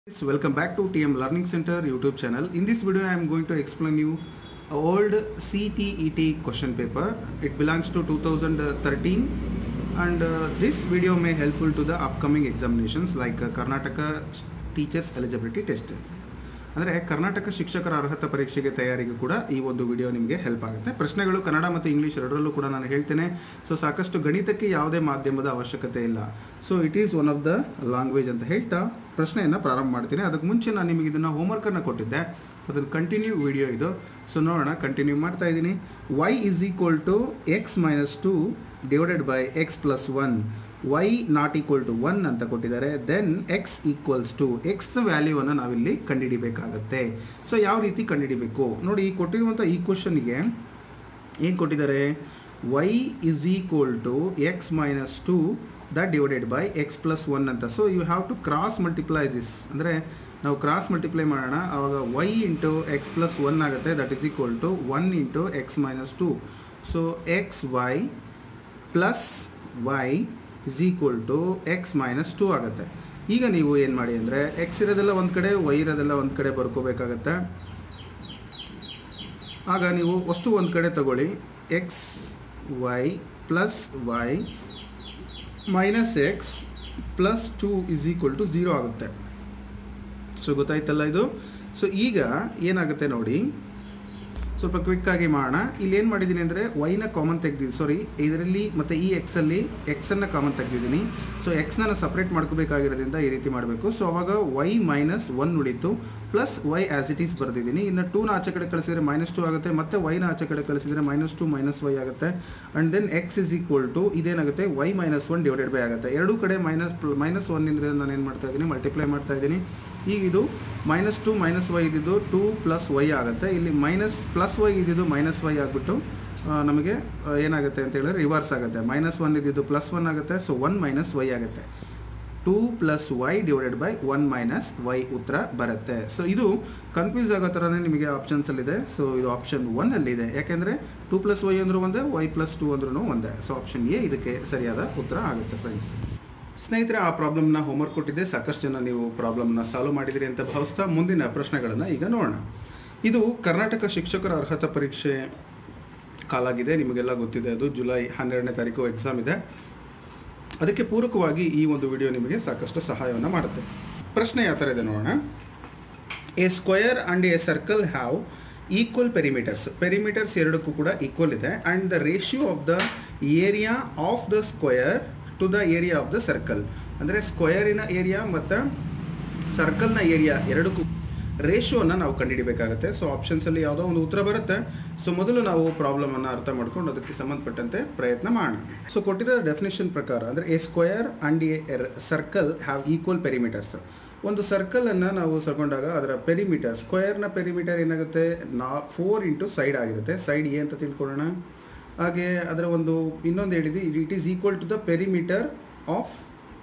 Yes, Welcome back to TM Learning Center YouTube channel. In this video, I am going to explain you a old CTET question paper. It belongs to 2013 and uh, this video may helpful to the upcoming examinations like uh, Karnataka Teachers Eligibility Test. ಅಂದರೆ ಕರ್ನಾಟಕ ಶಿಕ್ಷಕರ ಅರ್ಹತಾ ಪರೀಕ್ಷೆಗೆ ತಯಾರಿಗೂ ಕೂಡ ಈ ಒಂದು video ನಿಮಗೆ help ಆಗುತ್ತೆ ಪ್ರಶ್ನೆಗಳು ಕನ್ನಡ ಮತ್ತು ಇಂಗ್ಲೀಷ್ ಎರಡರಲ್ಲೂ ಕೂಡ ನಾನು ಹೇಳ್ತೇನೆ ಸೊ ಸಾಕಷ್ಟು ಗಣಿತಕ್ಕೆ ಯಾವುದೇ ಮಾಧ್ಯಮದ ಅವಶ್ಯಕತೆ ಇಲ್ಲ so it is one of the language ಅಂತ ಹೇಳ್ತಾ ಪ್ರಶ್ನೆಯನ್ನು ಪ್ರಾರಂಭ ಮಾಡ್ತೀನಿ ಅದಕ್ಕೆ ಮುಂಚೆ ನಾನು ನಿಮಗೆ ಇದನ್ನು ಹೋಮ್ವರ್ಕನ್ನು ಕೊಟ್ಟಿದ್ದೆ ಅದನ್ನು ಕಂಟಿನ್ಯೂ ವಿಡಿಯೋ ಇದು ಸೊ ನೋಡೋಣ ಕಂಟಿನ್ಯೂ ಮಾಡ್ತಾ ಇದ್ದೀನಿ y is equal to x minus two divided by x plus one y not equal to one ಅಂತ ಕೊಟ್ಟಿದ್ದಾರೆ then x equals to x ವ್ಯಾಲ್ಯೂವನ್ನು ನಾವಿಲ್ಲಿ ಕಂಡುಹಿಡಿಬೇಕಾಗತ್ತೆ ಸೊ ಯಾವ ರೀತಿ ಕಂಡುಹಿಡಿಬೇಕು ನೋಡಿ ಈ ಕೊಟ್ಟಿರುವಂಥ ಈ ಕ್ವಶನ್ಗೆ ಏನು ಕೊಟ್ಟಿದ್ದಾರೆ y is equal to x minus two that divided by x plus one ಅಂತ so you have to cross multiply this ಅಂದರೆ ನಾವು ಕ್ರಾಸ್ ಮಲ್ಟಿಪ್ಲೈ ಮಾಡೋಣ ಆವಾಗ y into x plus one ಆಗುತ್ತೆ that is equal to one into x minus two so x y plus y is equal to x minus two ಆಗುತ್ತೆ ಈಗ ನೀವು ಏನು ಮಾಡಿ ಅಂದರೆ ಎಕ್ಸ್ ಇರೋದೆಲ್ಲ ಒಂದು ಕಡೆ ವೈ ಇರೋದೆಲ್ಲ ಒಂದು ಕಡೆ ಬರ್ಕೋಬೇಕಾಗತ್ತೆ ಆಗ ನೀವು ಅಷ್ಟು ಒಂದು ಕಡೆ ತಗೊಳ್ಳಿ x y plus y minus x plus two is equal to zero ಆಗುತ್ತೆ ಸೊ ಗೊತ್ತಾಯ್ತಲ್ಲ ಇದು ಸೊ ಈಗ ಏನಾಗುತ್ತೆ ನೋಡಿ ಸ್ವಲ್ಪ ಕ್ವಿಕ್ಕಾಗಿ ಮಾಡೋಣ ಇಲ್ಲಿ ಏನು ಮಾಡಿದ್ದೀನಿ ಅಂದರೆ ವೈನ ಕಾಮನ್ ತೆಗ್ದಿದ್ದೀನಿ ಸಾರಿ ಇದರಲ್ಲಿ ಮತ್ತು ಈ ಎಕ್ಸಲ್ಲಿ ಎಕ್ಸನ್ನು ಕಾಮನ್ ತೆಗ್ದಿದ್ದೀನಿ ಸೊ ಎಕ್ಸ್ನ ನಾನು ಸಪ್ರೇಟ್ ಮಾಡ್ಕೋಬೇಕಾಗಿರೋದ್ರಿಂದ ಈ ರೀತಿ ಮಾಡಬೇಕು ಸೊ ಅವಾಗ ವೈ ಮೈನಸ್ ಒನ್ ಉಳಿತು plus y as it is ಬರೆದಿದ್ದೀನಿ ಇನ್ನು ಟೂನ ಆಚೆ ಕಡೆ ಕಳಿಸಿದ್ರೆ ಮೈನಸ್ ಟು ಆಗುತ್ತೆ ಮತ್ತು ವೈನ ಆಚೆ ಕಡೆ ಕಳಿಸಿದ್ರೆ ಮೈನಸ್ ಟು ಮೈನಸ್ ವೈ ಆಗುತ್ತೆ and then x is equal to ಇದೇನಾಗುತ್ತೆ y minus one divided by ಆಗುತ್ತೆ ಎರಡೂ ಕಡೆ ಮೈನಸ್ ಮೈನಸ್ ಒನ್ನಿಂದ ನಾನು ಏನು ಮಾಡ್ತಾ ಇದ್ದೀನಿ ಮಲ್ಟಿಪ್ಲೈ ಮಾಡ್ತಾ ಇದ್ದೀನಿ ಈಗ ಇದು ಮೈನಸ್ ಟು ಮೈನಸ್ ವೈ ಇದ್ದಿದ್ದು ಟೂ ಪ್ಲಸ್ ವೈ ಆಗುತ್ತೆ ಇಲ್ಲಿ ಮೈನಸ್ ಪ್ಲಸ್ ವೈ ಇದ್ದಿದ್ದು ಮೈನಸ್ ವೈ ಆಗಿಬಿಟ್ಟು ನಮಗೆ ಆ, ಏನಾಗುತ್ತೆ ಅಂತ ಹೇಳಿದ್ರೆ ರಿವರ್ಸ್ ಆಗುತ್ತೆ ಮೈನಸ್ ಒನ್ ಇದ್ದಿದ್ದು ಪ್ಲಸ್ ಒನ್ ಆಗುತ್ತೆ ಸೊ ಒನ್ ಮೈನಸ್ ವೈ ಆಗುತ್ತೆ two plus y divided by one minus y ಉತ್ತರ ಬರುತ್ತೆ ಸೊ ಇದು ಕನ್ಫ್ಯೂಸ್ ಆಗೋ ಥರನೇ ನಿಮಗೆ ಆಪ್ಷನ್ಸಲ್ಲಿದೆ ಸೊ ಇದು ಆಪ್ಷನ್ ಒನ್ನಲ್ಲಿದೆ ಯಾಕೆಂದರೆ ಟೂ ಪ್ಲಸ್ ವೈ ಅಂದ್ರೂ ಒಂದೇ ವೈ ಪ್ಲಸ್ ಟೂ ಅಂದ್ರೂ ಒಂದೇ ಸೊ ಆಪ್ಷನ್ ಎ ಇದಕ್ಕೆ ಸರಿಯಾದ ಉತ್ತರ ಆಗುತ್ತೆ ಫ್ರೆಂಡ್ಸ್ ಸ್ನೇಹಿತರೆ ಆ ಪ್ರಾಬ್ಲಮ್ನ ಹೋಮ್ವರ್ಕ್ ಕೊಟ್ಟಿದ್ದೆ ಸಾಕಷ್ಟು ಜನ ನೀವು ಪ್ರಾಬ್ಲಮ್ನ ಸಾಲ್ವ್ ಮಾಡಿದಿರಿ ಅಂತ ಭಾವಿಸ್ತಾ ಮುಂದಿನ ಪ್ರಶ್ನೆಗಳನ್ನು ಈಗ ನೋಡೋಣ ಇದು ಕರ್ನಾಟಕ ಶಿಕ್ಷಕರ ಅರ್ಹತಾ ಪರೀಕ್ಷೆ ಕಾಲಾಗಿದೆ ನಿಮಗೆಲ್ಲ ಗೊತ್ತಿದೆ ಅದು ಜುಲೈ ಹನ್ನೆರಡನೇ ತಾರೀಕು ಎಕ್ಸಾಮ್ ಇದೆ ಅದಕ್ಕೆ ಪೂರಕವಾಗಿ ಈ ಒಂದು ವಿಡಿಯೋ ನಿಮಗೆ ಸಾಕಷ್ಟು ಸಹಾಯವನ್ನು ಮಾಡುತ್ತೆ ಪ್ರಶ್ನೆ ಯಾವ ಥರ ಇದೆ ನೋಡೋಣ a square and a circle have equal perimeters perimeters ಎರಡಕ್ಕೂ ಕೂಡ ಈಕ್ವಲ್ ಇದೆ and the ratio of the area of the square to the area of the circle ಅಂದರೆ ಸ್ಕ್ವಯರಿನ ಏರಿಯಾ ಮತ್ತು ಸರ್ಕಲ್ನ ಏರಿಯಾ ಎರಡಕ್ಕೂ ರೇಷಿಯೋನ ನಾವು ಕಂಡುಹಿಡಿಬೇಕಾಗುತ್ತೆ ಸೊ ಆಪ್ಷನ್ಸಲ್ಲಿ ಯಾವುದೋ ಒಂದು ಉತ್ತರ ಬರುತ್ತೆ ಸೊ ಮೊದಲು ನಾವು ಪ್ರಾಬ್ಲಮನ್ನು ಅರ್ಥ ಮಾಡ್ಕೊಂಡು ಅದಕ್ಕೆ ಸಂಬಂಧಪಟ್ಟಂತೆ ಪ್ರಯತ್ನ ಮಾಡೋಣ ಸೊ ಕೊಟ್ಟಿರೋ ಡೆಫಿನೇಷನ್ ಪ್ರಕಾರ ಅಂದರೆ a square and a circle have equal perimeters ಒಂದು ಸರ್ಕಲನ್ನು ನಾವು ತಗೊಂಡಾಗ ಅದರ ಪೆರಿಮೀಟರ್ ಸ್ಕ್ವಯರ್ನ ಪೆರಿಮೀಟರ್ ಏನಾಗುತ್ತೆ ನಾ ಫೋರ್ ಇಂಟು ಸೈಡ್ ಆಗಿರುತ್ತೆ ಸೈಡ್ ಎ ಅಂತ ತಿಳ್ಕೊಳ್ಳೋಣ ಹಾಗೆ ಅದರ ಒಂದು ಇನ್ನೊಂದು ಹೇಳಿದ್ವಿ it is equal to the perimeter of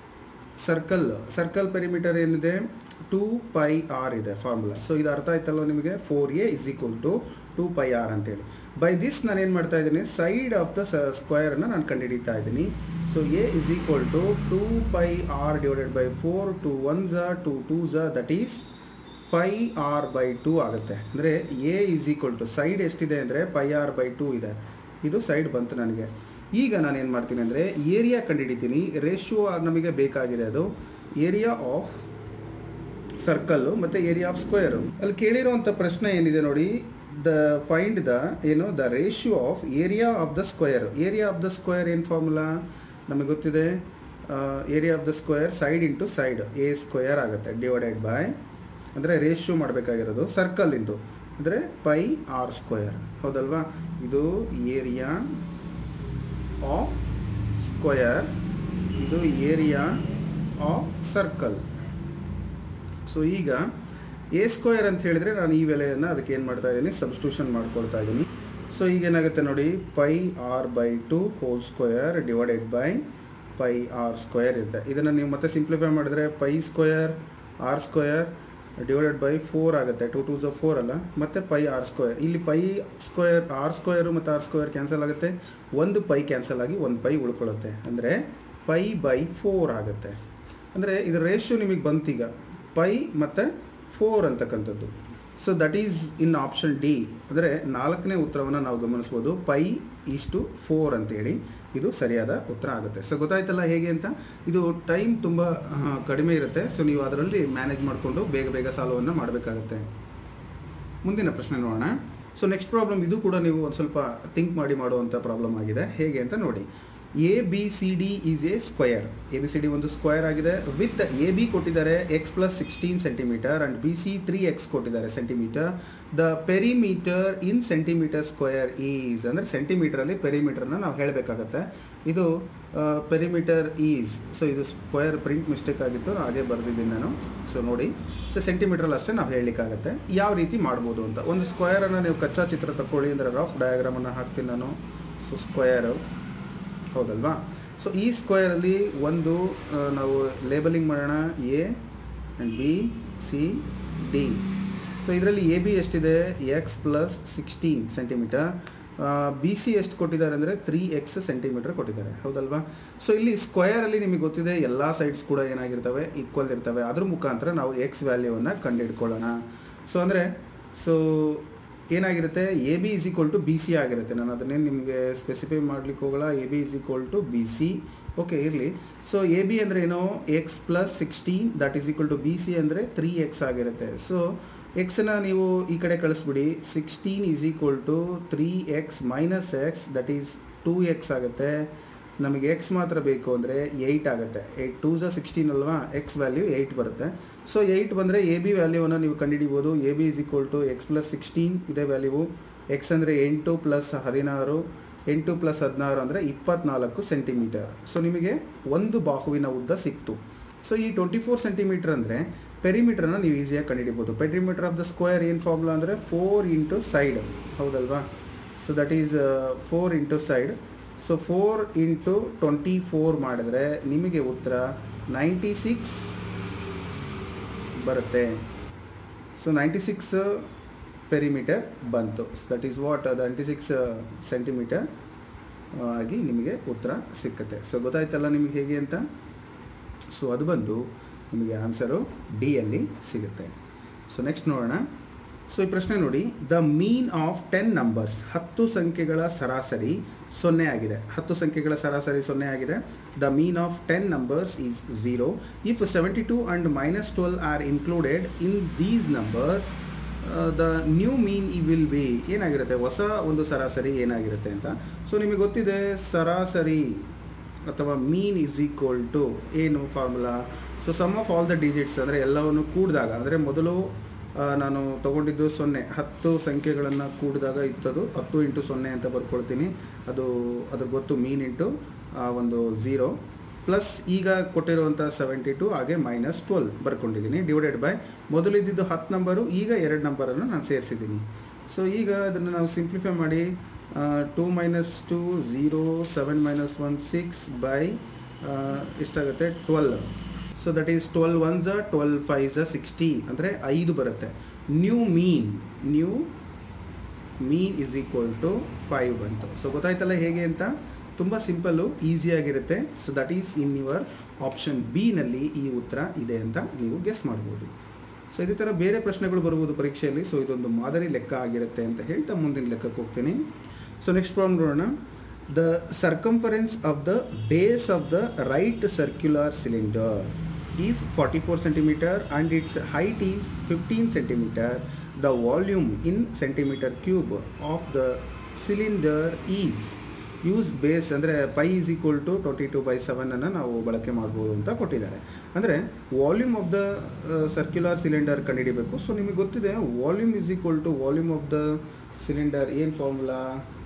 circle circle perimeter ಏನಿದೆ ಟೂ ಪೈ ಆರ್ ಇದೆ ಫಾರ್ಮುಲಾ ಸೊ ಇದು ಅರ್ಥ ಆಯ್ತಲ್ವ ನಿಮಗೆ four a is equal to two pi r ಅಂತೇಳಿ ಬೈ ದಿಸ್ ನಾನು ಏನು ಮಾಡ್ತಾ ಇದ್ದೀನಿ ಸೈಡ್ ಆಫ್ ದ ಸ್ಕ್ವಯರ್ನ ನಾನು ಕಂಡುಹಿಡಿತಾ ಇದ್ದೀನಿ so a is equal to two pi r divided by four two one ಝ ಟು ಟೂ ಝ that is pi r by two ಆಗುತ್ತೆ ಅಂದರೆ a is equal to side ಎಷ್ಟಿದೆ ಅಂದರೆ ಪೈ ಆರ್ ಬೈ ಟೂ ಇದೆ ಇದು ಸೈಡ್ ಬಂತು ನನಗೆ ಈಗ ನಾನು ಏನು ಮಾಡ್ತೀನಿ ಅಂದರೆ ಏರಿಯಾ ಕಂಡುಹಿಡಿತೀನಿ ರೇಷಿಯೋ ನಮಗೆ ಬೇಕಾಗಿದೆ ಅದು ಏರಿಯಾ ಆಫ್ ಸರ್ಕಲ್ಲು ಮತ್ತು ಏರಿಯಾ ಆಫ್ ಸ್ಕ್ವೇರು ಅಲ್ಲಿ ಕೇಳಿರುವಂಥ ಪ್ರಶ್ನೆ ಏನಿದೆ ನೋಡಿ ದ ಫೈಂಡ್ ದ ಏನು the ratio of area of the square area of the square ಏನು ಫಾರ್ಮುಲಾ ನಮಗೆ ಗೊತ್ತಿದೆ area of the square side into side a square ಆಗುತ್ತೆ ಡಿವೈಡೆಡ್ ಬೈ ಅಂದರೆ ರೇಷಿಯೋ ಮಾಡಬೇಕಾಗಿರೋದು ಸರ್ಕಲ್ ಇಂದು ಅಂದರೆ ಪೈ ಆರ್ ಸ್ಕ್ವೇರ್ ಹೌದಲ್ವಾ ಇದು ಏರಿಯಾ ಆಫ್ ಸ್ಕ್ವಯರ್ ಇದು ಏರಿಯಾ ಆಫ್ ಸರ್ಕಲ್ ಸೊ ಈಗ ಎ ಸ್ಕ್ವಯರ್ ಅಂತ ಹೇಳಿದ್ರೆ ನಾನು ಈ ಬೆಲೆಯನ್ನು ಅದಕ್ಕೆ ಏನು ಮಾಡ್ತಾ ಇದ್ದೀನಿ ಸಬ್ಸ್ಟಿಟ್ಯೂಷನ್ ಮಾಡ್ಕೊಳ್ತಾ ಇದ್ದೀನಿ ಸೊ ಈಗ ಏನಾಗುತ್ತೆ ನೋಡಿ pi r by two whole square divided by pi r square ಇದೆ ಇದನ್ನು ನೀವು ಮತ್ತೆ ಸಿಂಪ್ಲಿಫೈ ಮಾಡಿದ್ರೆ pi square r square divided by four ಆಗುತ್ತೆ ಟು ಟೂ ಝ ಫೋರ್ ಅಲ್ಲ ಮತ್ತು ಪೈ ಆರ್ ಸ್ಕ್ವಯರ್ ಇಲ್ಲಿ ಪೈ ಸ್ಕ್ವಯರ್ ಆರ್ ಸ್ಕ್ವಯರು ಮತ್ತು ಆರ್ ಸ್ಕ್ವಯರ್ ಕ್ಯಾನ್ಸಲ್ ಆಗುತ್ತೆ ಒಂದು ಪೈ ಕ್ಯಾನ್ಸಲ್ ಆಗಿ ಒಂದು ಪೈ ಉಳ್ಕೊಳ್ಳುತ್ತೆ ಅಂದರೆ ಪೈ ಬೈ ಫೋರ್ ಆಗುತ್ತೆ ಅಂದರೆ ಇದರ ರೇಷಿಯೋ ನಿಮಗೆ ಬಂತೀಗ ಪೈ ಮತ್ತು ಫೋರ್ ಅಂತಕ್ಕಂಥದ್ದು so that is in option D ಅಂದರೆ ನಾಲ್ಕನೇ ಉತ್ತರವನ್ನು ನಾವು ಗಮನಿಸ್ಬೋದು ಪೈ ಇಷ್ಟು ಫೋರ್ ಅಂತೇಳಿ ಇದು ಸರಿಯಾದ ಉತ್ತರ ಆಗುತ್ತೆ ಸೊ ಗೊತ್ತಾಯ್ತಲ್ಲ ಹೇಗೆ ಅಂತ ಇದು ಟೈಮ್ ತುಂಬ ಆ, ಕಡಿಮೆ ಇರುತ್ತೆ ಸೊ ನೀವು ಅದರಲ್ಲಿ ಮ್ಯಾನೇಜ್ ಮಾಡಿಕೊಂಡು ಬೇಗ ಬೇಗ ಸಾಲ್ವನ್ನು ಮಾಡಬೇಕಾಗತ್ತೆ ಮುಂದಿನ ಪ್ರಶ್ನೆ ನೋಡೋಣ ಸೊ ನೆಕ್ಸ್ಟ್ ಪ್ರಾಬ್ಲಮ್ ಇದು ಕೂಡ ನೀವು ಒಂದು ಸ್ವಲ್ಪ ಥಿಂಕ್ ಮಾಡಿ ಮಾಡುವಂಥ ಪ್ರಾಬ್ಲಮ್ ಆಗಿದೆ ಹೇಗೆ ಅಂತ ನೋಡಿ A B C D is a square A B C D ಒಂದು ಸ್ಕ್ವಯರ್ ಆಗಿದೆ ವಿತ್ ಎ ಬಿ ಕೊಟ್ಟಿದ್ದಾರೆ x plus sixteen centimetre and B C three x ಕೊಟ್ಟಿದ್ದಾರೆ centimetre the perimeter in centimetre square is ಅಂದರೆ ಸೆಂಟಿಮೀಟರಲ್ಲಿ ಪೆರಿಮೀಟರ್ನ ನಾವು ಹೇಳಬೇಕಾಗತ್ತೆ ಇದು ಪೆರಿಮೀಟರ್ ಈಸ್ ಸೊ ಇದು ಸ್ಕ್ವಯರ್ ಪ್ರಿಂಟ್ ಮಿಸ್ಟೇಕ್ ಆಗಿತ್ತು ಹಾಗೆ ಬರೆದಿದ್ದೀನಿ ನಾನು ಸೊ ನೋಡಿ ಸೊ ಸೆಂಟಿಮೀಟ್ರಲ್ಲಿ ಅಷ್ಟೇ ನಾವು ಹೇಳಲಿಕ್ಕಾಗತ್ತೆ ಯಾವ ರೀತಿ ಮಾಡ್ಬೋದು ಅಂತ ಒಂದು ಸ್ಕ್ವಯರನ್ನು ನೀವು ಕಚ್ಚಾ ಚಿತ್ರ ತಗೊಳ್ಳಿ ಅಂದರೆ ರಫ್ ಡಯಾಗ್ರಾಮನ್ನು ಹಾಕ್ತೀನಿ ನಾನು ಸೊ ಸ್ಕ್ವಯರು ಹೌದಲ್ವಾ ಸೊ ಈ ಸ್ಕ್ವಯರಲ್ಲಿ ಒಂದು ಆ, ನಾವು ಲೇಬಲಿಂಗ್ ಮಾಡೋಣ A and B C D so ಇದರಲ್ಲಿ ಎ ಬಿ ಎಷ್ಟಿದೆ x plus sixteen centimetre B C ಎಷ್ಟು ಕೊಟ್ಟಿದ್ದಾರೆ ಅಂದರೆ ತ್ರೀ ಎಕ್ಸ್ ಸೆಂಟಿಮೀಟರ್ ಕೊಟ್ಟಿದ್ದಾರೆ ಹೌದಲ್ವಾ ಸೊ ಇಲ್ಲಿ ಸ್ಕ್ವಯರಲ್ಲಿ ನಿಮಗೆ ಗೊತ್ತಿದೆ ಎಲ್ಲ ಸೈಡ್ಸ್ ಕೂಡ ಏನಾಗಿರ್ತವೆ ಈಕ್ವಲ್ ಇರ್ತವೆ ಅದ್ರ ಮುಖಾಂತರ ನಾವು ಎಕ್ಸ್ ವ್ಯಾಲ್ಯೂವನ್ನು ಕಂಡುಹಿಡ್ಕೊಳ್ಳೋಣ ಸೊ ಅಂದರೆ ಸೊ ಏನಾಗಿರುತ್ತೆ A B is equal to B C ಆಗಿರುತ್ತೆ ನಾನು ಅದನ್ನೇ ನಿಮಗೆ ಸ್ಪೆಸಿಫೈ ಮಾಡ್ಲಿಕ್ಕೆ ಹೋಗಲ್ಲ A B is equal to B C okay ಇರಲಿ ಸೊ ಎ ಬಿ ಅಂದರೆ ಏನು x plus sixteen that is equal to B C ಅಂದರೆ ತ್ರೀ ಎಕ್ಸ್ ಆಗಿರುತ್ತೆ ಸೊ ಎಕ್ಸನ್ನ ನೀವು ಈ ಕಡೆ ಕಳಿಸ್ಬಿಡಿ sixteen is equal to three x minus x that is two x ಆಗುತ್ತೆ ನಮಗೆ ಎಕ್ಸ್ ಮಾತ್ರ ಬೇಕು ಅಂದರೆ ಏಯ್ಟ್ ಆಗುತ್ತೆ ಏಯ್ಟ್ ಟೂ ಝ ಸಿಕ್ಸ್ಟೀನ್ ಅಲ್ವಾ ಎಕ್ಸ್ ವ್ಯಾಲ್ಯೂ ಏಯ್ಟ್ ಬರುತ್ತೆ ಸೊ ಏಯ್ಟ್ ಬಂದರೆ ಎ ಬಿ ವ್ಯಾಲ್ಯೂವನ್ನು ನೀವು ಕಂಡುಹಿಡಿಬೋದು A B is equal to x plus sixteen ಇದೇ ವ್ಯಾಲ್ಯೂ ಎಕ್ಸ್ ಅಂದರೆ ಎಂಟು ಪ್ಲಸ್ ಹದಿನಾರು ಎಂಟು ಪ್ಲಸ್ ಹದಿನಾರು ಅಂದರೆ ಇಪ್ಪತ್ನಾಲ್ಕು ಸೆಂಟಿಮೀಟರ್ ಸೊ ನಿಮಗೆ ಒಂದು ಬಾಹುವಿನ ಉದ್ದ ಸಿಕ್ತು ಸೊ ಈ ಟ್ವೆಂಟಿ ಫೋರ್ ಸೆಂಟಿಮೀಟರ್ ಅಂದರೆ ಪೆರಿಮೀಟರ್ನ ನೀವು ಈಸಿಯಾಗಿ ಕಂಡುಹಿಡಿಬೋದು ಪೆರಿಮೀಟರ್ ಆಫ್ ದ ಸ್ಕ್ವೇರ್ ಏನು ಫಾರ್ಮುಲಾ ಅಂದರೆ ಫೋರ್ ಇಂಟು ಸೈಡ್ ಹೌದಲ್ವಾ so that is four into side so four into twenty four ಮಾಡಿದ್ರೆ ನಿಮಗೆ ಉತ್ತರ ನೈಂಟಿ ಸಿಕ್ಸ್ ಬರುತ್ತೆ ಸೊ ನೈಂಟಿ ಸಿಕ್ಸ್ ಪೆರಿಮೀಟರ್ ಬಂತು that is what ninety six centimetre ಆಗಿ ನಿಮಗೆ ಉತ್ತರ ಸಿಕ್ಕತ್ತೆ ಸೊ ಗೊತ್ತಾಯ್ತಲ್ಲ ನಿಮಗೆ ಹೇಗೆ ಅಂತ ಸೊ ಅದು ಬಂದು ನಿಮಗೆ ಆನ್ಸರು ಡಿ ಅಲ್ಲಿ ಸಿಗುತ್ತೆ ಸೊ ನೆಕ್ಸ್ಟ್ ನೋಡೋಣ ಸೊ ಈ ಪ್ರಶ್ನೆ ನೋಡಿ the mean of ten numbers ಹತ್ತು ಸಂಖ್ಯೆಗಳ ಸರಾಸರಿ ಸೊನ್ನೆ ಆಗಿದೆ ಹತ್ತು ಸಂಖ್ಯೆಗಳ ಸರಾಸರಿ ಸೊನ್ನೆ ಆಗಿದೆ the mean of ten numbers is zero if seventy two and minus twelve are included in these numbers the new mean ಈ ವಿಲ್ ಬಿ ಏನಾಗಿರುತ್ತೆ ಹೊಸ ಒಂದು ಸರಾಸರಿ ಏನಾಗಿರುತ್ತೆ ಅಂತ ಸೊ ನಿಮಗೆ ಗೊತ್ತಿದೆ ಸರಾಸರಿ ಅಥವಾ ಮೀನ್ ಇಸ್ ಈಕ್ವಲ್ ಟು ಏನು formula so sum of all the digits ಅಂದರೆ ಎಲ್ಲವನ್ನು ಕೂಡಿದಾಗ ಅಂದರೆ ಮೊದಲು ಆ, ನಾನು ತಗೊಂಡಿದ್ದು ಸೊನ್ನೆ ಹತ್ತು ಸಂಖ್ಯೆಗಳನ್ನು ಕೂಡಿದಾಗ ಇತ್ತದು ಹತ್ತು ಇಂಟು ಸೊನ್ನೆ ಅಂತ ಬರ್ಕೊಳ್ತೀನಿ ಅದು ಅದ್ರ ಗೊತ್ತು ಮೀನ್ ಇಂಟು ಆ, ಒಂದು ಝೀರೋ ಪ್ಲಸ್ ಈಗ ಕೊಟ್ಟಿರುವಂಥ ಸೆವೆಂಟಿ ಟು ಹಾಗೆ ಮೈನಸ್ ಟ್ವೆಲ್ ಬರ್ಕೊಂಡಿದ್ದೀನಿ ಡಿವೈಡೆಡ್ ಬೈ ಮೊದಲಿದ್ದಿದ್ದು ಹತ್ತು ನಂಬರು ಈಗ ಎರಡು ನಂಬರನ್ನು ನಾನು ಸೇರಿಸಿದ್ದೀನಿ ಸೊ ಈಗ ಅದನ್ನು ನಾವು ಸಿಂಪ್ಲಿಫೈ ಮಾಡಿ two minus two zero seven minus one six by ಎಷ್ಟಾಗುತ್ತೆ twelve so that is twelve one ಝ ಟ್ವೆಲ್ ಫೈವ್ ಝ ಸಿಕ್ಸ್ಟಿ ಅಂದರೆ ಐದು ಬರುತ್ತೆ new mean new mean is equal to five ಬಂತು ಸೊ ಗೊತ್ತಾಯ್ತಲ್ಲ ಹೇಗೆ ಅಂತ ತುಂಬ ಸಿಂಪಲ್ಲು ಈಸಿಯಾಗಿರುತ್ತೆ so that is in your option ಬಿನಲ್ಲಿ ಈ ಉತ್ತರ ಇದೆ ಅಂತ ನೀವು ಗೆಸ್ ಮಾಡ್ಬೋದು ಸೊ ಇದೇ ಥರ ಬೇರೆ ಪ್ರಶ್ನೆಗಳು ಬರ್ಬೋದು ಪರೀಕ್ಷೆಯಲ್ಲಿ ಸೊ ಇದೊಂದು ಮಾದರಿ ಲೆಕ್ಕ ಆಗಿರುತ್ತೆ ಅಂತ ಹೇಳ್ತಾ ಮುಂದಿನ ಲೆಕ್ಕಕ್ಕೆ ಹೋಗ್ತೀನಿ ಸೊ ನೆಕ್ಸ್ಟ್ ಪ್ರಾಬ್ಲಮ್ ನೋಡೋಣ the circumference of the base of the right circular cylinder is forty four centimetre and its height is fifteen centimetre the volume in centimetre cube of the cylinder is use base ಅಂದರೆ pi is equal to twenty two by ಸೆವೆನನ್ನು ನಾವು ಬಳಕೆ ಮಾಡ್ಬೋದು ಅಂತ ಕೊಟ್ಟಿದ್ದಾರೆ ಅಂದರೆ volume of the circular cylinder ಕಂಡುಹಿಡಿಬೇಕು so ನಿಮಗೆ ಗೊತ್ತಿದೆ volume is equal to volume of the cylinder ಏನು formula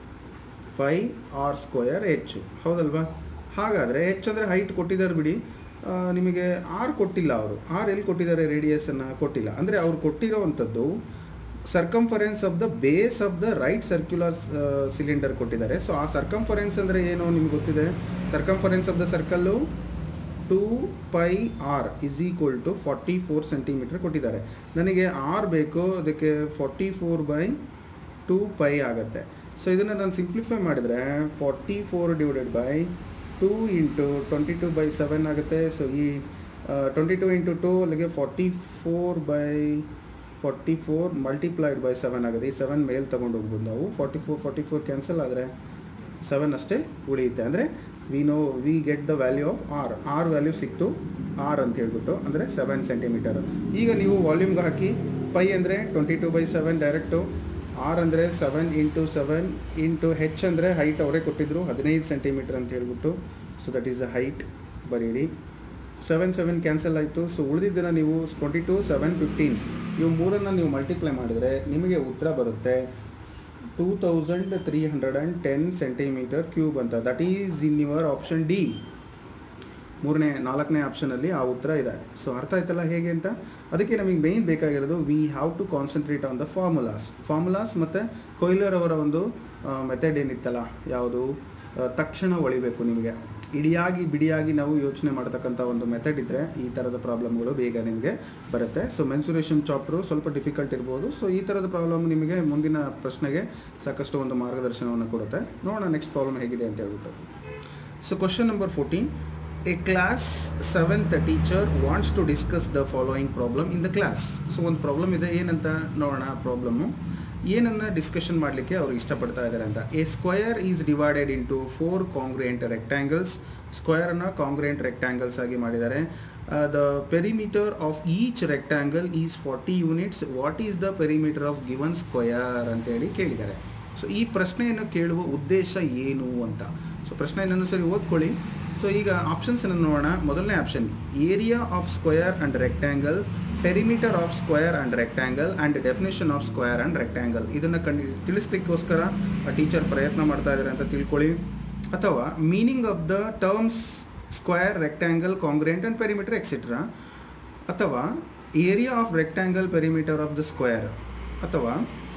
pi r square h ಹೌದಲ್ವಾ ಹಾಗಾದರೆ ಎಚ್ ಅಂದರೆ ಹೈಟ್ ಕೊಟ್ಟಿದ್ದಾರೆ ಬಿಡಿ ಆ, ನಿಮಗೆ ಆರ್ ಕೊಟ್ಟಿಲ್ಲ ಅವರು ಆರ್ ಎಲ್ಲಿ ಕೊಟ್ಟಿದ್ದಾರೆ ರೇಡಿಯಸನ್ನು ಕೊಟ್ಟಿಲ್ಲ ಅಂದರೆ ಅವ್ರು ಕೊಟ್ಟಿರೋವಂಥದ್ದು circumference of the base of the right circular cylinder ಕೊಟ್ಟಿದ್ದಾರೆ ಸೊ ಆ ಸರ್ಕಂಫರೆನ್ಸ್ ಅಂದರೆ ಏನು ನಿಮ್ಗೆ ಗೊತ್ತಿದೆ circumference of the circle two pi r is equal to forty four centimetre ಕೊಟ್ಟಿದ್ದಾರೆ ನನಗೆ ಆರ್ ಬೇಕು ಅದಕ್ಕೆ forty four by two pi ಆಗುತ್ತೆ ಸೊ ಇದನ್ನು ನಾನು ಸಿಂಪ್ಲಿಫೈ ಮಾಡಿದರೆ forty four divided by two into twenty two by seven ಆಗುತ್ತೆ so ಈ ಟ್ವೆಂಟಿ ಟು ಇಂಟು ಟು ಅಲ್ಲಿಗೆ forty four by forty four multiplied by seven ಆಗುತ್ತೆ ಈ ಸೆವೆನ್ ಮೇಲ್ ತೊಗೊಂಡು ಹೋಗ್ಬೋದು ನಾವು forty four forty four cancel ಆದರೆ ಸೆವೆನ್ ಅಷ್ಟೇ ಉಳಿಯುತ್ತೆ ಅಂದರೆ we know we get the value of r r value ಸಿಕ್ತು ಆರ್ ಅಂತ ಹೇಳ್ಬಿಟ್ಟು ಅಂದರೆ ಸೆವೆನ್ ಸೆಂಟಿಮೀಟರ್ ಈಗ ನೀವು ವಾಲ್ಯೂಮ್ಗೆ ಹಾಕಿ ಪೈ ಅಂದರೆ twenty two by seven direct r ಅಂದರೆ seven into seven into h ಅಂದರೆ ಹೈಟ್ ಅವರೇ ಕೊಟ್ಟಿದ್ರು ಹದಿನೈದು ಸೆಂಟಿಮೀಟರ್ ಅಂತ ಹೇಳ್ಬಿಟ್ಟು so that is the height ಬರೀರಿ ಸೆವೆನ್ ಸೆವೆನ್ ಕ್ಯಾನ್ಸಲ್ ಆಯಿತು ಸೊ ಉಳಿದಿದ್ದನ್ನು ನೀವು ಟ್ವೆಂಟಿ ಟು ಸೆವೆನ್ ಫಿಫ್ಟೀನ್ ಇವು ಮೂರನ್ನು ನೀವು ಮಲ್ಟಿಪ್ಲೈ ಮಾಡಿದರೆ ನಿಮಗೆ ಉತ್ತರ ಬರುತ್ತೆ two thousand three hundred and ten centimetre cube ಅಂತ that is in your option D ಮೂರನೇ ನಾಲ್ಕನೇ ಆಪ್ಷನಲ್ಲಿ ಆ ಉತ್ತರ ಇದೆ ಸೊ ಅರ್ಥ ಆಯ್ತಲ್ಲ ಹೇಗೆ ಅಂತ ಅದಕ್ಕೆ ನಮಗೆ ಮೇಯ್ನ್ ಬೇಕಾಗಿರೋದು we have to concentrate on the formulas formulas ಮತ್ತು ಕೊಯ್ಲರ್ ಅವರ ಒಂದು ಮೆಥಡ್ ಏನಿತ್ತಲ್ಲ ಯಾವುದು ಆ, ತಕ್ಷಣ ಹೊಳಿಬೇಕು ನಿಮಗೆ ಇಡಿಯಾಗಿ ಬಿಡಿಯಾಗಿ ನಾವು ಯೋಚನೆ ಮಾಡ್ತಕ್ಕಂಥ ಒಂದು ಮೆಥಡ್ ಇದ್ದರೆ ಈ ಥರದ ಪ್ರಾಬ್ಲಮ್ಗಳು ಬೇಗ ನಿಮಗೆ ಬರುತ್ತೆ ಸೊ ಮೆನ್ಸುರೇಷನ್ ಚಾಪ್ಟ್ರು ಸ್ವಲ್ಪ ಡಿಫಿಕಲ್ಟ್ ಇರ್ಬೋದು ಸೊ ಈ ಥರದ ಪ್ರಾಬ್ಲಮ್ ನಿಮಗೆ ಮುಂದಿನ ಪ್ರಶ್ನೆಗೆ ಸಾಕಷ್ಟು ಒಂದು ಮಾರ್ಗದರ್ಶನವನ್ನು ಕೊಡುತ್ತೆ ನೋಡೋಣ ನೆಕ್ಸ್ಟ್ ಪ್ರಾಬ್ಲಮ್ ಹೇಗಿದೆ ಅಂತ ಹೇಳ್ಬಿಟ್ಟು so question number fourteen a class seventh teacher wants to discuss the following problem in the class so ಒಂದು ಪ್ರಾಬ್ಲಮ್ ಇದೆ ಏನಂತ ನೋಡೋಣ ಪ್ರಾಬ್ಲಮ್ಮು ಏನನ್ನ ಡಿಸ್ಕಷನ್ ಮಾಡಲಿಕ್ಕೆ ಅವರು ಇಷ್ಟಪಡ್ತಾ ಇದ್ದಾರೆ ಅಂತ a square is divided into four congruent rectangles ಸ್ಕ್ವಯರ್ನ ಕಾಂಗ್ರಿಯೆಂಟ್ ರೆಕ್ಟ್ಯಾಂಗಲ್ಸ್ ಆಗಿ ಮಾಡಿದ್ದಾರೆ the perimeter of each rectangle is forty units what is the perimeter of given square ಅಂತೇಳಿ ಕೇಳಿದ್ದಾರೆ ಸೊ ಈ ಪ್ರಶ್ನೆಯನ್ನು ಕೇಳುವ ಉದ್ದೇಶ ಏನು ಅಂತ ಸೊ ಪ್ರಶ್ನೆಯನ್ನು ಸರಿ ಓದ್ಕೊಳ್ಳಿ ಸೊ ಈಗ ಆಪ್ಷನ್ಸ್ ಅನ್ನು ನೋಡೋಣ ಮೊದಲನೇ option area of square and rectangle perimeter of square and rectangle and definition of square and rectangle ಇದನ್ನು ಕಂಡು ತಿಳಿಸ್ಲಿಕ್ಕೋಸ್ಕರ ಆ ಟೀಚರ್ ಪ್ರಯತ್ನ ಮಾಡ್ತಾ ಇದ್ದಾರೆ ಅಂತ ತಿಳ್ಕೊಳ್ಳಿ ಅಥವಾ meaning of the terms square rectangle congruent and perimeter etcetera ಅಥವಾ area of rectangle perimeter of the square ಅಥವಾ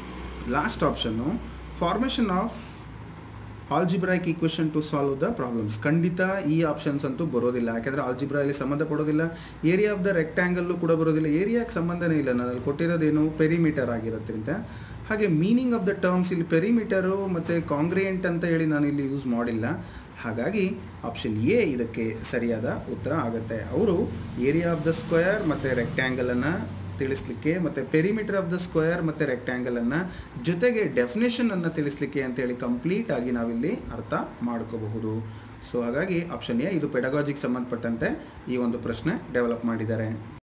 ಲಾಸ್ಟ್ ಆಪ್ಷನ್ನು formation of algebraic equation to solve the problems ಖಂಡಿತ ಈ ಆಪ್ಷನ್ಸ್ ಅಂತೂ ಬರೋದಿಲ್ಲ ಯಾಕೆಂದರೆ ಆಲ್ಜಿಬ್ರಾಯಲ್ಲಿ ಸಂಬಂಧ ಪಡೋದಿಲ್ಲ ಏರಿಯಾ ಆಫ್ ದ ರೆಕ್ಟ್ಯಾಂಗಲ್ಲು ಕೂಡ ಬರೋದಿಲ್ಲ ಏರಿಯಾಕ್ಕೆ ಸಂಬಂಧನೇ ಇಲ್ಲ ನಾನು ಅಲ್ಲಿ ಕೊಟ್ಟಿರೋದೇನು ಪೆರಿಮೀಟರ್ ಆಗಿರೋದ್ರಿಂದ ಹಾಗೆ ಮೀನಿಂಗ್ ಆಫ್ ದ ಟರ್ಮ್ಸ್ ಇಲ್ಲಿ ಪೆರಿಮೀಟರು ಮತ್ತು ಕಾಂಗ್ರಿಯೆಂಟ್ ಅಂತ ಹೇಳಿ ನಾನು ಇಲ್ಲಿ ಯೂಸ್ ಮಾಡಿಲ್ಲ ಹಾಗಾಗಿ ಆಪ್ಷನ್ ಎ ಇದಕ್ಕೆ ಸರಿಯಾದ ಉತ್ತರ ಆಗುತ್ತೆ ಅವರು ಏರಿಯಾ ಆಫ್ ದ ಸ್ಕ್ವಯರ್ ಮತ್ತು ರೆಕ್ಟ್ಯಾಂಗಲನ್ನು ತಿಳಿಸ್ಲಿಕ್ಕೆ ಮತ್ತು ಪೆರಿಮೀಟರ್ ಆಫ್ ದ ಸ್ಕ್ವಯರ್ ಮತ್ತು ರೆಕ್ಟ್ಯಾಂಗಲನ್ನು ಜೊತೆಗೆ ಡೆಫಿನೇಷನನ್ನು ತಿಳಿಸ್ಲಿಕ್ಕೆ ಅಂತೇಳಿ ಕಂಪ್ಲೀಟ್ ಆಗಿ ನಾವಿಲ್ಲಿ ಅರ್ಥ ಮಾಡ್ಕೋಬಹುದು ಸೊ ಹಾಗಾಗಿ ಆಪ್ಷನ್ ಎ ಇದು ಪೆಡಗಾಜಿಗೆ ಸಂಬಂಧಪಟ್ಟಂತೆ ಈ ಒಂದು ಪ್ರಶ್ನೆ ಡೆವಲಪ್ ಮಾಡಿದ್ದಾರೆ